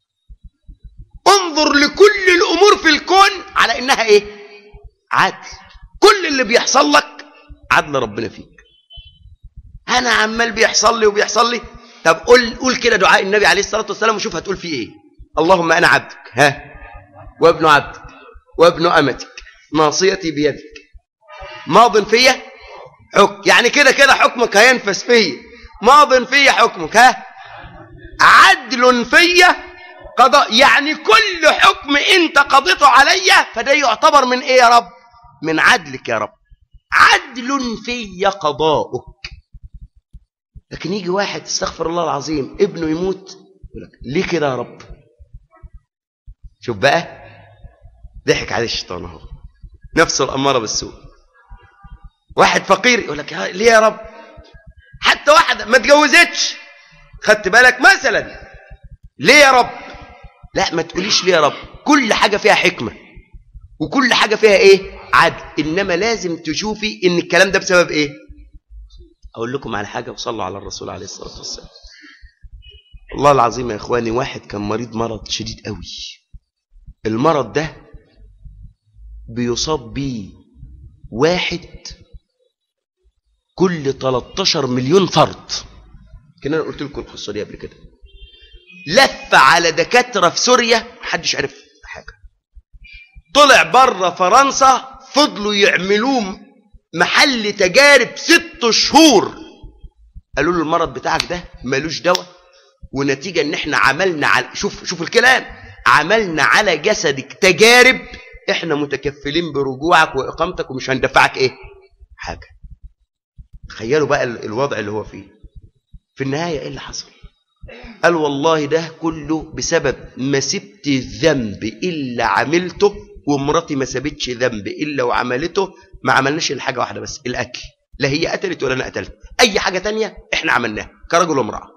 انظر لكل الامور في الكون على انها ايه عدل كل اللي بيحصل لك عدل ربنا فيك انا عمال بيحصل لي وبيحصل لي طب قول قول كده دعاء النبي عليه الصلاه والسلام وشوف هتقول فيه ايه اللهم انا عبدك ها وابن عبدك وابن امتك ناصيتي بيدك ماض فيا حكم يعني كده كده حكمك هينفذ فيا ماض فيا حكمك ها عدل فيا قضاء يعني كل حكم انت قضيته عليا فده يعتبر من ايه يا رب من عدلك يا رب عدل في قضاؤك لكن يجي واحد استغفر الله العظيم ابنه يموت يقول لك ليه كده يا رب شوف بقى ضحك عليه الشيطان اهو نفسه الاماره بالسوء واحد فقير يقول لك ليه يا رب حتى واحده ما اتجوزتش خدت بالك مثلا ليه يا رب لا ما تقوليش ليه يا رب كل حاجه فيها حكمه وكل حاجه فيها ايه عدل انما لازم تشوفي ان الكلام ده بسبب ايه اقول لكم على حاجه وصلوا على الرسول عليه الصلاه والسلام والله العظيم يا اخواني واحد كان مريض مرض شديد قوي المرض ده بيصاب بيه واحد كل 13 مليون فرد كنا انا قلت لكم القصه دي قبل كده لف على دكاتره في سوريا محدش عرف حاجه طلع بره فرنسا فضلوا يعملوه محل تجارب ست شهور قالوا له المرض بتاعك ده ملوش دواء ونتيجه ان احنا عملنا على شوف شوف الكلام عملنا على جسدك تجارب احنا متكفلين برجوعك واقامتك ومش هندفعك ايه حاجه تخيلوا بقى الوضع اللي هو فيه في النهايه ايه اللي حصل قال والله ده كله بسبب ما سبت ذنب الا عملته ومراتي ما سابتش ذنب الا وعملته ما عملناش الا حاجه واحده بس الاكل لا هي قتلت ولا انا قتلت اي حاجه تانية احنا عملناها كرجل وامراه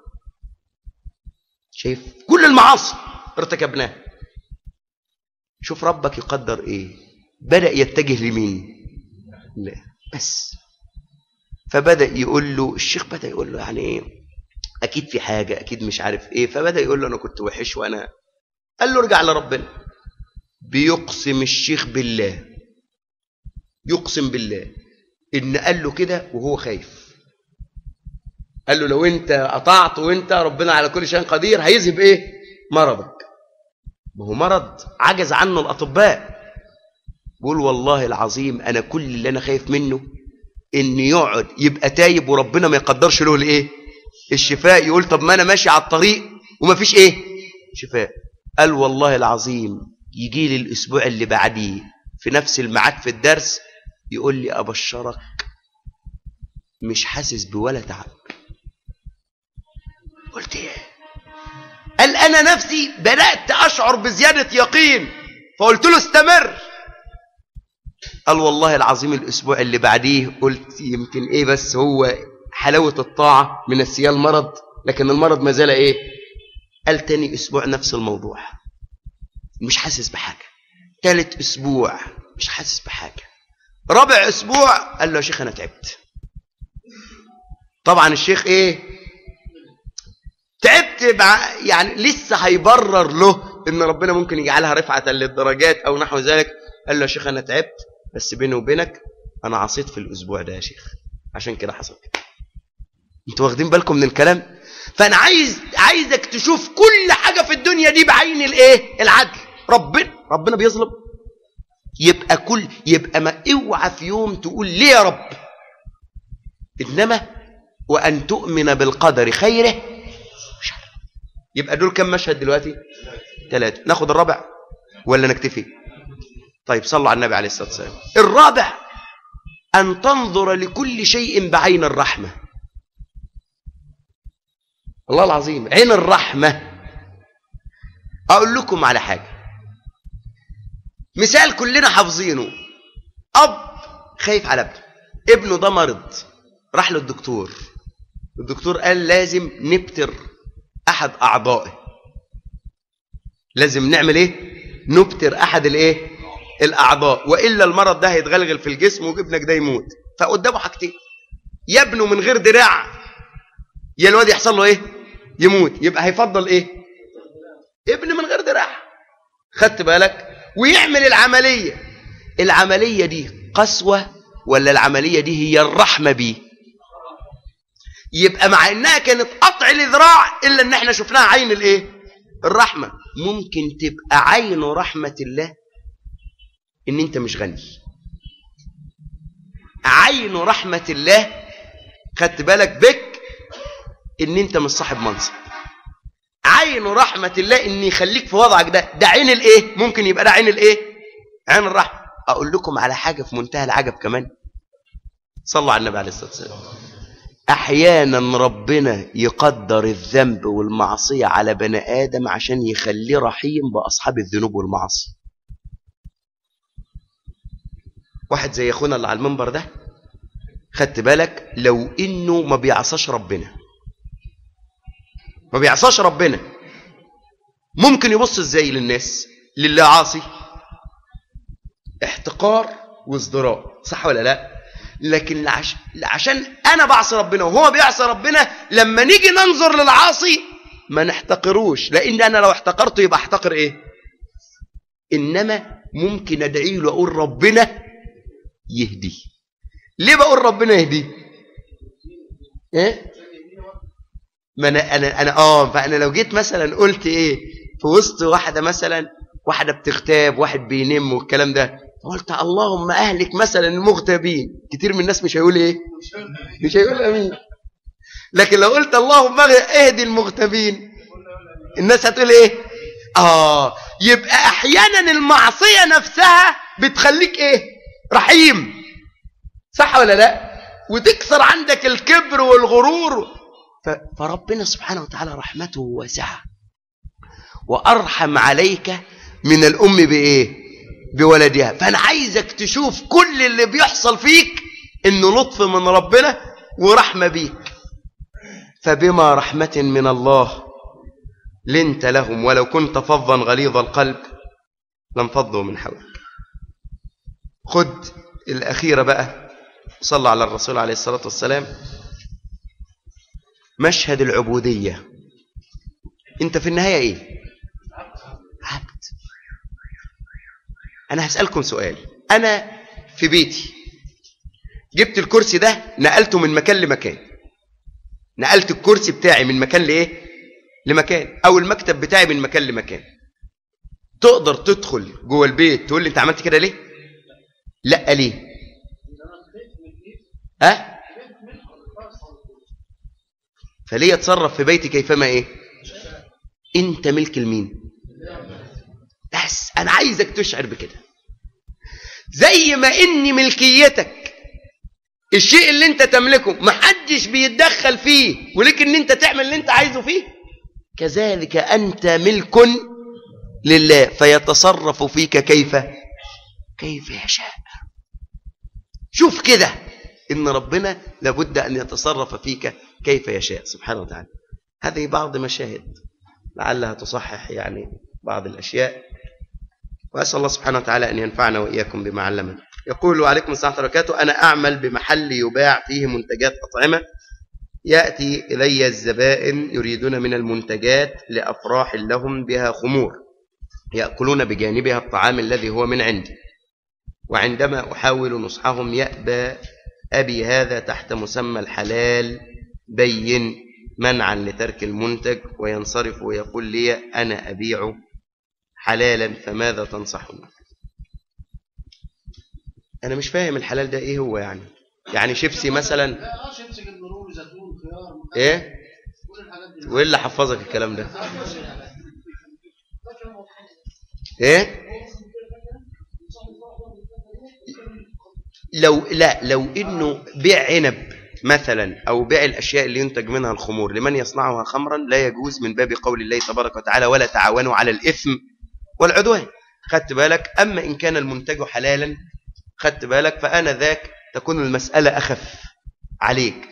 شايف كل المعاصي ارتكبناها شوف ربك يقدر ايه بدا يتجه لمين لا بس فبدا يقول له الشيخ بدا يقول له يعني ايه اكيد في حاجه اكيد مش عارف ايه فبدا يقول له انا كنت وحش وانا قال له ارجع لربنا بيقسم الشيخ بالله يقسم بالله ان قال له كده وهو خايف قال له لو انت قطعت وانت ربنا على كل شيء قدير هيذهب ايه مرضك ما هو مرض عجز عنه الاطباء بقول والله العظيم انا كل اللي انا خايف منه ان يقعد يبقى تايب وربنا ما يقدرش له الايه الشفاء يقول طب ما انا ماشي على الطريق وما فيش ايه شفاء قال والله العظيم يجي لي الاسبوع اللي بعديه في نفس الميعاد في الدرس يقول لي ابشرك مش حاسس بولا تعب قلت ايه قال انا نفسي بدات اشعر بزياده يقين فقلت له استمر قال والله العظيم الاسبوع اللي بعديه قلت يمكن ايه بس هو حلاوه الطاعه من السيال مرض لكن المرض ما زال ايه قال تاني اسبوع نفس الموضوع مش حاسس بحاجه ثالث اسبوع مش حاسس بحاجه رابع اسبوع قال له يا شيخ انا تعبت طبعا الشيخ ايه تعبت يعني لسه هيبرر له ان ربنا ممكن يجعلها رفعه للدرجات او نحو ذلك قال له يا شيخ انا تعبت بس بيني وبينك انا عصيت في الاسبوع ده يا شيخ عشان كده حصل كده انتوا واخدين بالكم من الكلام فانا عايز عايزك تشوف كل حاجه في الدنيا دي بعين الايه العدل ربنا ربنا بيظلم يبقى كل يبقى ما اوعى في يوم تقول ليه يا رب انما وان تؤمن بالقدر خيره يبقى دول كم مشهد دلوقتي ثلاثة ناخد الرابع ولا نكتفي طيب صلوا على النبي عليه الصلاة والسلام الرابع أن تنظر لكل شيء بعين الرحمة الله العظيم عين الرحمة أقول لكم على حاجة مثال كلنا حافظينه أب خايف على ابنه ابنه ده مرض راح للدكتور الدكتور قال لازم نبتر أحد أعضائه لازم نعمل إيه نبتر أحد الإيه الأعضاء وإلا المرض ده هيتغلغل في الجسم وابنك ده يموت فقدامه حاجتين يبنوا من غير دراع يا الواد يحصل له ايه يموت يبقى هيفضل ايه ابن من غير دراع خدت بالك ويعمل العملية العملية دي قسوة ولا العملية دي هي الرحمة بيه يبقى مع انها كانت قطع الذراع الا ان احنا شفناها عين الايه الرحمة ممكن تبقى عين رحمة الله ان انت مش غني عين رحمة الله خدت بالك بك ان انت مش صاحب منصب عين رحمة الله ان يخليك في وضعك ده ده عين الايه ممكن يبقى ده عين الايه عين الرحمة اقول لكم على حاجة في منتهى العجب كمان صلوا على النبي عليه الصلاة والسلام احيانا ربنا يقدر الذنب والمعصية على بني ادم عشان يخليه رحيم باصحاب الذنوب والمعاصي واحد زي اخونا اللي على المنبر ده خدت بالك لو انه ما بيعصاش ربنا ما بيعصاش ربنا ممكن يبص ازاي للناس للي عاصي احتقار وازدراء صح ولا لا لكن عش... عشان انا بعصي ربنا وهو بيعصي ربنا لما نيجي ننظر للعاصي ما نحتقروش لان انا لو احتقرته يبقى احتقر ايه انما ممكن ادعي له اقول ربنا يهدي ليه بقول ربنا يهدي ايه ما انا انا انا اه فانا لو جيت مثلا قلت ايه في وسط واحده مثلا واحده بتغتاب واحد بينم والكلام ده قلت اللهم اهلك مثلا المغتابين كتير من الناس مش هيقول ايه مش هيقول امين لكن لو قلت اللهم اهدي المغتابين الناس هتقول ايه اه يبقى احيانا المعصيه نفسها بتخليك ايه رحيم صح ولا لا وتكسر عندك الكبر والغرور فربنا سبحانه وتعالى رحمته واسعه وارحم عليك من الام بايه بولدها فانا عايزك تشوف كل اللي بيحصل فيك انه لطف من ربنا ورحمه بيك فبما رحمه من الله لنت لهم ولو كنت فظا غليظ القلب لانفضوا من حولك خد الاخيره بقى صلى على الرسول عليه الصلاه والسلام مشهد العبوديه انت في النهايه ايه عبد انا هسالكم سؤال انا في بيتي جبت الكرسي ده نقلته من مكان لمكان نقلت الكرسي بتاعي من مكان لايه لمكان او المكتب بتاعي من مكان لمكان تقدر تدخل جوه البيت تقول لي انت عملت كده ليه لا ليه ها فليه اتصرف في بيتي كيفما ايه انت ملك المين بس انا عايزك تشعر بكده زي ما ان ملكيتك الشيء اللي انت تملكه محدش بيتدخل فيه ولكن ان انت تعمل اللي انت عايزه فيه كذلك انت ملك لله فيتصرف فيك كيف كيف يشاء شوف كده ان ربنا لابد ان يتصرف فيك كيف يشاء سبحانه وتعالى هذه بعض مشاهد لعلها تصحح يعني بعض الاشياء وأسأل الله سبحانه وتعالى أن ينفعنا وإياكم بما علمنا يقول عليكم السلام وبركاته أنا أعمل بمحل يباع فيه منتجات أطعمة يأتي إلي الزبائن يريدون من المنتجات لأفراح لهم بها خمور يأكلون بجانبها الطعام الذي هو من عندي وعندما أحاول نصحهم يأبى أبي هذا تحت مسمى الحلال بين منعا لترك المنتج وينصرف ويقول لي أنا أبيع حلالا فماذا تنصحني أنا مش فاهم الحلال ده إيه هو يعني يعني شيبسي مثلا إيه وإيه اللي حفظك الكلام ده إيه لو لا لو إنه بيع عنب مثلا أو بيع الأشياء اللي ينتج منها الخمور لمن يصنعها خمرا لا يجوز من باب قول الله تبارك وتعالى ولا تعاونوا على الإثم والعدوان خدت بالك أما إن كان المنتج حلالا خدت بالك فأنا ذاك تكون المسألة أخف عليك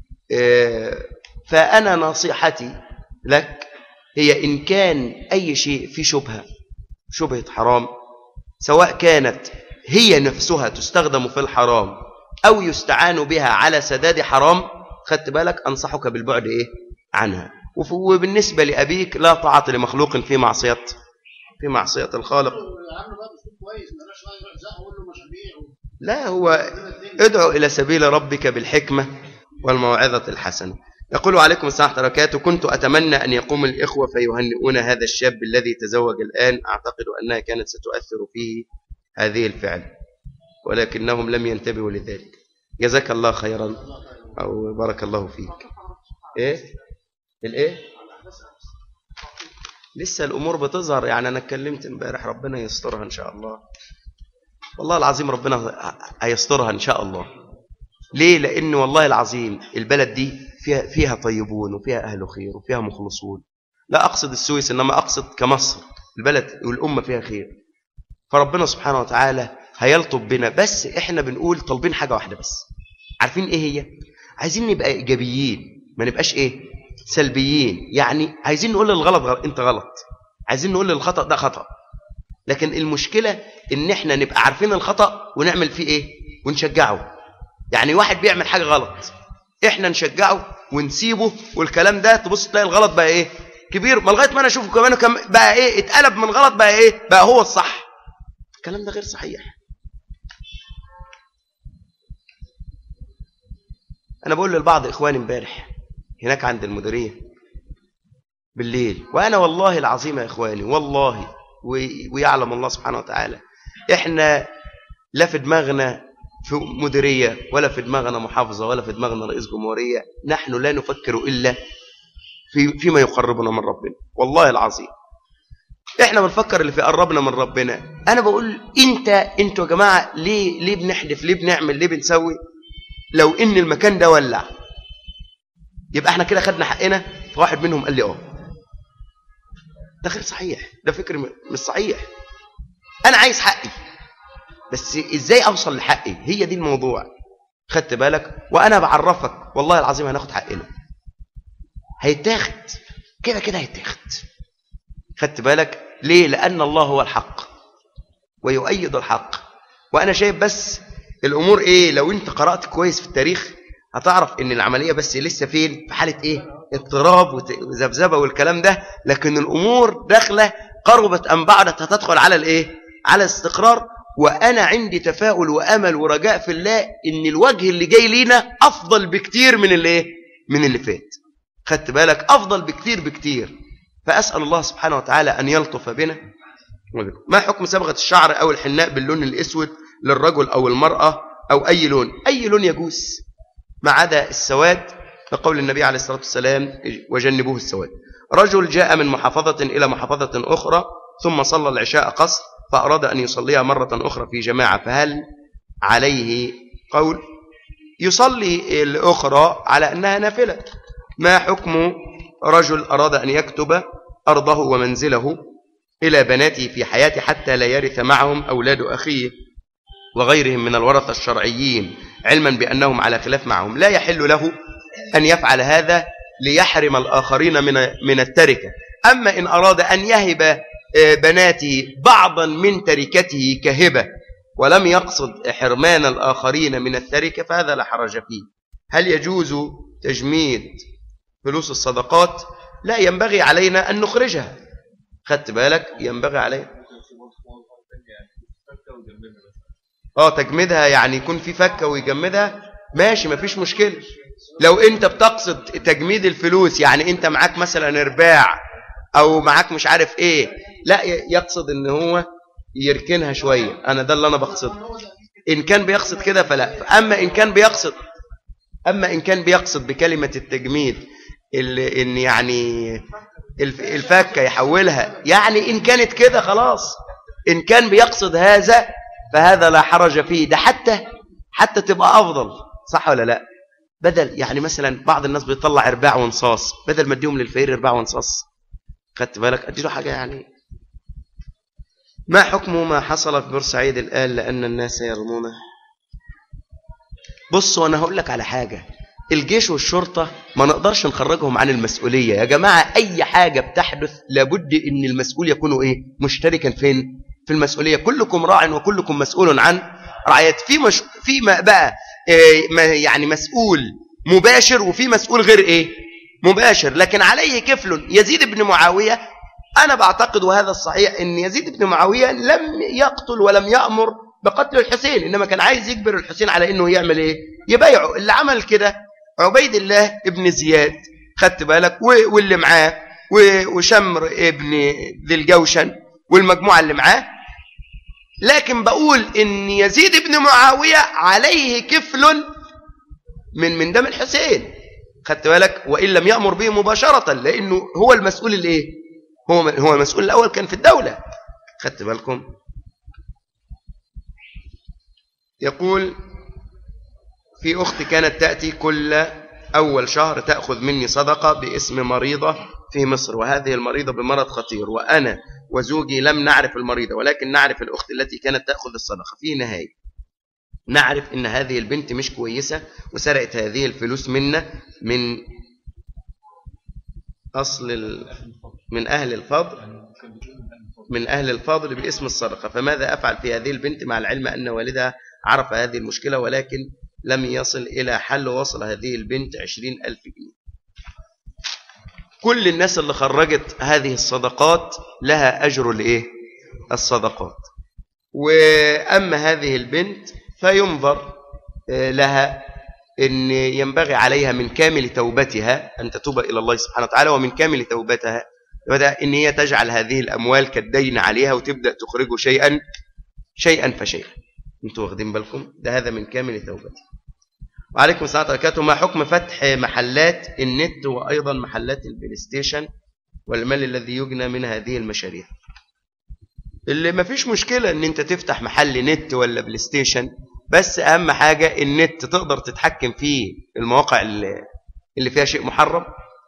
فأنا نصيحتي لك هي إن كان أي شيء في شبهة شبهة حرام سواء كانت هي نفسها تستخدم في الحرام أو يستعان بها على سداد حرام خدت بالك أنصحك بالبعد إيه عنها وبالنسبة لأبيك لا طاعة لمخلوق في معصية في معصية الخالق لا هو ادعو إلى سبيل ربك بالحكمة والموعظة الحسنة يقول عليكم السلام وبركاته كنت أتمنى أن يقوم الإخوة فيهنئون هذا الشاب الذي تزوج الآن أعتقد أنها كانت ستؤثر فيه هذه الفعل ولكنهم لم ينتبهوا لذلك جزاك الله خيرا أو بارك الله فيك إيه الإيه لسه الأمور بتظهر يعني أنا اتكلمت امبارح ربنا يسترها إن شاء الله والله العظيم ربنا هيسترها إن شاء الله ليه لأن والله العظيم البلد دي فيها, فيها طيبون وفيها أهل خير وفيها مخلصون لا أقصد السويس إنما أقصد كمصر البلد والأمة فيها خير فربنا سبحانه وتعالى هيلطب بنا بس إحنا بنقول طالبين حاجة واحدة بس عارفين إيه هي عايزين نبقى إيجابيين ما نبقاش إيه سلبيين يعني عايزين نقول للغلط غلط انت غلط عايزين نقول للخطأ ده خطأ لكن المشكلة ان احنا نبقى عارفين الخطأ ونعمل فيه ايه ونشجعه يعني واحد بيعمل حاجة غلط احنا نشجعه ونسيبه والكلام ده تبص تلاقي الغلط بقى ايه كبير ما لغايه ما انا اشوفه كمان كم بقى ايه اتقلب من غلط بقى ايه بقى هو الصح الكلام ده غير صحيح انا بقول للبعض اخواني امبارح هناك عند المديريه بالليل وانا والله العظيم يا اخواني والله ويعلم الله سبحانه وتعالى احنا لا في دماغنا في مديرية ولا في دماغنا محافظة ولا في دماغنا رئيس جمهورية نحن لا نفكر إلا في فيما يقربنا من ربنا والله العظيم احنا بنفكر اللي في قربنا من ربنا انا بقول انت انتوا يا جماعه ليه ليه بنحدف ليه بنعمل ليه بنسوي لو ان المكان ده ولع يبقى احنا كده خدنا حقنا فواحد منهم قال لي اه ده غير صحيح ده فكر مش صحيح انا عايز حقي بس ازاي اوصل لحقي هي دي الموضوع خدت بالك وانا بعرفك والله العظيم هناخد حقنا هيتاخد كده كده هيتاخد خدت بالك ليه لان الله هو الحق ويؤيد الحق وانا شايف بس الامور ايه لو انت قرات كويس في التاريخ هتعرف ان العمليه بس لسه فين في حاله ايه اضطراب وذبذبه والكلام ده لكن الامور داخله قربت ام بعدت هتدخل على الايه على الاستقرار وأنا عندي تفاؤل وأمل ورجاء في الله إن الوجه اللي جاي لينا أفضل بكتير من اللي إيه؟ من اللي فات خدت بالك أفضل بكتير بكتير فأسأل الله سبحانه وتعالى أن يلطف بنا ما حكم صبغة الشعر أو الحناء باللون الأسود للرجل أو المرأة أو أي لون أي لون يجوز ما عدا السواد لقول النبي عليه الصلاة والسلام وجنبوه السواد رجل جاء من محافظة إلى محافظة أخرى ثم صلى العشاء قصر فأراد أن يصليها مرة أخرى في جماعة فهل عليه قول يصلي الأخرى على أنها نافلة ما حكم رجل أراد أن يكتب أرضه ومنزله إلى بناته في حياته حتى لا يرث معهم أولاد أخيه وغيرهم من الورثة الشرعيين علما بأنهم على خلاف معهم لا يحل له أن يفعل هذا ليحرم الآخرين من من التركة أما إن أراد أن يهب آه، بناته بعضا من تركته كهبة ولم يقصد حرمان الآخرين من التركة فهذا لا حرج فيه هل يجوز تجميد فلوس الصدقات لا ينبغي علينا أن نخرجها خدت بالك ينبغي علينا اه تجميدها يعني يكون في فكة ويجمدها ماشي مفيش مشكلة لو انت بتقصد تجميد الفلوس يعني انت معاك مثلا ارباع او معاك مش عارف ايه لا يقصد ان هو يركنها شوية انا ده اللي انا بقصده ان كان بيقصد كده فلا اما ان كان بيقصد اما ان كان بيقصد بكلمة التجميد ان يعني الفكة يحولها يعني ان كانت كده خلاص ان كان بيقصد هذا فهذا لا حرج فيه ده حتى حتى تبقى افضل صح ولا لا بدل يعني مثلا بعض الناس بيطلع ارباع ونصاص بدل ما اديهم للفقير ارباع ونصاص خدت بالك اديله حاجه يعني ما حكم ما حصل في بورسعيد الان لان الناس يرمونه بص وانا هقول لك على حاجه الجيش والشرطه ما نقدرش نخرجهم عن المسؤوليه يا جماعه اي حاجه بتحدث لابد ان المسؤول يكون ايه مشتركا فين في المسؤولية كلكم راع وكلكم مسؤول عن رعايته في مش في ما بقى إيه ما يعني مسؤول مباشر وفي مسؤول غير ايه مباشر لكن عليه كفل يزيد بن معاوية أنا بعتقد وهذا الصحيح أن يزيد بن معاوية لم يقتل ولم يأمر بقتل الحسين إنما كان عايز يجبر الحسين على أنه يعمل إيه يبايعه اللي عمل كده عبيد الله ابن زياد خدت بالك واللي معاه وشمر ابن ذي الجوشن والمجموعة اللي معاه لكن بقول ان يزيد بن معاوية عليه كفل من من دم الحسين خدت بالك وإن لم يأمر به مباشرة لأنه هو المسؤول الايه هو هو المسؤول الأول كان في الدولة خدت بالكم يقول في أخت كانت تأتي كل أول شهر تأخذ مني صدقة باسم مريضة في مصر وهذه المريضة بمرض خطير وأنا وزوجي لم نعرف المريضة ولكن نعرف الأخت التي كانت تأخذ الصدقة في نهاية نعرف ان هذه البنت مش كويسة وسرقت هذه الفلوس منا من أصل ال... من أهل الفضل من أهل الفاضل باسم الصدقة فماذا أفعل في هذه البنت مع العلم أن والدها عرف هذه المشكلة ولكن لم يصل إلى حل وصل هذه البنت عشرين ألف جنيه كل الناس اللي خرجت هذه الصدقات لها أجر الإيه؟ الصدقات وأما هذه البنت فينظر آه، لها أن ينبغي عليها من كامل توبتها أن تتوب إلى الله سبحانه وتعالى ومن كامل توبتها أن هي تجعل هذه الأموال كالدين عليها وتبدأ تخرج شيئا شيئا فشيئا انتوا واخدين بالكم ده هذا من كامل توبتها وعليكم السلام وبركاته ما حكم فتح محلات النت وأيضا محلات البلايستيشن والمال الذي يجنى من هذه المشاريع اللي ما فيش مشكلة ان انت تفتح محل نت ولا بلايستيشن بس اهم حاجة النت تقدر تتحكم فيه المواقع اللي فيها شيء محرم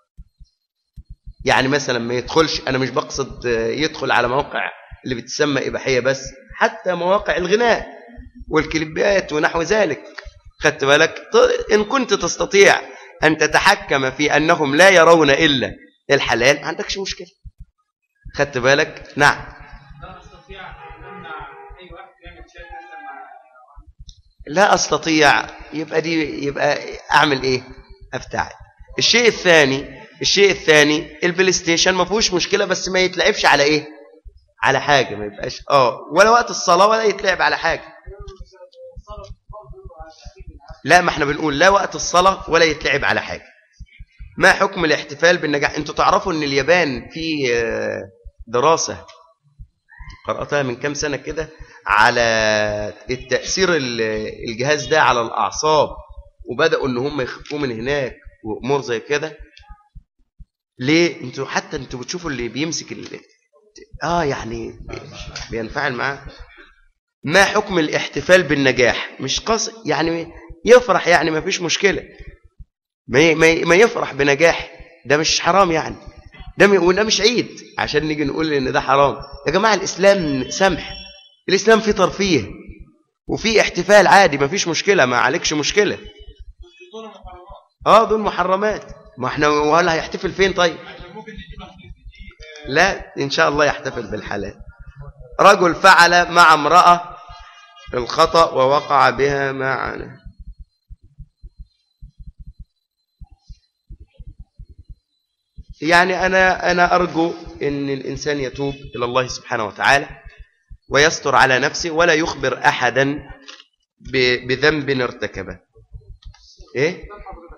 يعني مثلا ما يدخلش انا مش بقصد يدخل على مواقع اللي بتسمى اباحية بس حتى مواقع الغناء والكليبات ونحو ذلك خدت بالك إن كنت تستطيع أن تتحكم في أنهم لا يرون إلا الحلال ما عندكش مشكلة خدت بالك نعم لا أستطيع يبقى دي يبقى أعمل إيه أفتعل الشيء الثاني الشيء الثاني البلاي ستيشن ما فيهوش مشكلة بس ما يتلعبش على إيه على حاجة ما يبقاش اه ولا وقت الصلاة ولا يتلعب على حاجة لا ما احنا بنقول لا وقت الصلاة ولا يتلعب على حاجة ما حكم الاحتفال بالنجاح انتوا تعرفوا ان اليابان في آه، دراسة قرأتها من كام سنة كده على التأثير الجهاز ده على الأعصاب وبدأوا ان هم يخفوه من هناك وأمور زي كده ليه انتوا حتى انتوا بتشوفوا اللي بيمسك اللي اه يعني بينفعل معاه ما حكم الاحتفال بالنجاح مش قص يعني يفرح يعني ما فيش مشكلة ما ما يفرح بنجاح ده مش حرام يعني ده وده مش عيد عشان نيجي نقول ان ده حرام يا جماعة الإسلام سمح الإسلام فيه ترفيه وفيه احتفال عادي ما فيش مشكلة ما عليكش مشكلة اه دول محرمات ما احنا ولا هيحتفل فين طيب لا ان شاء الله يحتفل بالحلال رجل فعل مع امرأة الخطأ ووقع بها معنا يعني أنا, أنا أرجو أن الإنسان يتوب إلى الله سبحانه وتعالى ويستر على نفسه ولا يخبر أحدا بذنب ارتكبه إيه؟